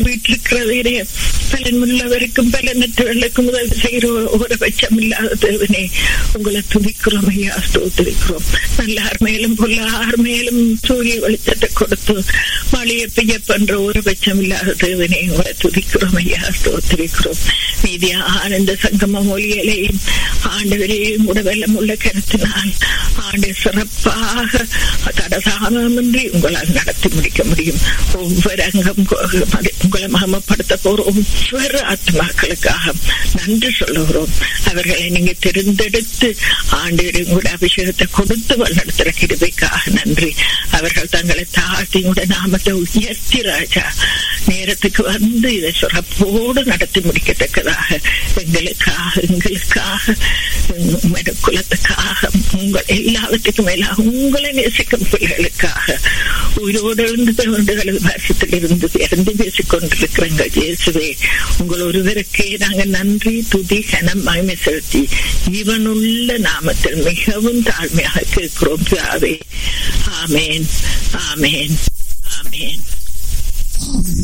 வீட்டிருக்கிறவரே பலனுள்ளவருக்கும் பலனற்றவர்களுக்கும் உதவி செய்கிற ஒரு பட்சம் இல்லாத தேவனே உங்களை துதிக்கிறோம் ஐயா ஸ்தோத்திரிக்கிறோம் நல்லார் மேலும் பொல்லார் மேலும் சூரிய வெளிச்சத்தை கொடுத்து மழையை பெய்ய பண்ற ஒரு பட்சம் இல்லாத தேவனே உங்களை துதிக்கிறோம் ஐயா ஸ்தோத்திரிக்கிறோம் மீதியா ஆனந்த சங்கம மொழிகளையும் ஆண்டவரையும் கூட வெள்ளம் உள்ள கருத்தினால் ஆண்டு சிறப்பாக தடசாமின்றி உங்களால் நடத்தி முடிக்க முடியும் ஒவ்வொரு அங்கம் உங்களை மகமப்படுத்த போற ஒவ்வொரு ஆத்மாக்களுக்காக நன்றி சொல்லுகிறோம் அவர்களை நீங்க தெரிந்தெடுத்து ஆண்டு கூட அபிஷேகத்தை கொடுத்து வழிநடத்துற கிருபைக்காக நன்றி அவர்கள் தங்களை தாழ்த்தி கூட நாமத்தை உயர்த்தி ராஜா நேரத்துக்கு வந்து இதை சிறப்போடு நடத்தி முடிக்கத்தக்கதாக எங்களுக்காக எங்களுக்காக குலத்துக்காக உங்கள் எல்லாவற்றுக்கும் மேலாக உங்களை நேசிக்கும் பிள்ளைகளுக்காக உயிரோடு இருந்து தொண்டுகளது வருஷத்தில் இருந்து இறந்து பேசிக் கொண்டிருக்கிறங்க இயேசுவே உங்கள் ஒருவருக்கே நாங்கள் நன்றி துதி கனம் மகிமை செலுத்தி இவனுள்ள நாமத்தில் மிகவும் தாழ்மையாக கேட்கிறோம் ஆமேன் ஆமேன் ஆமேன்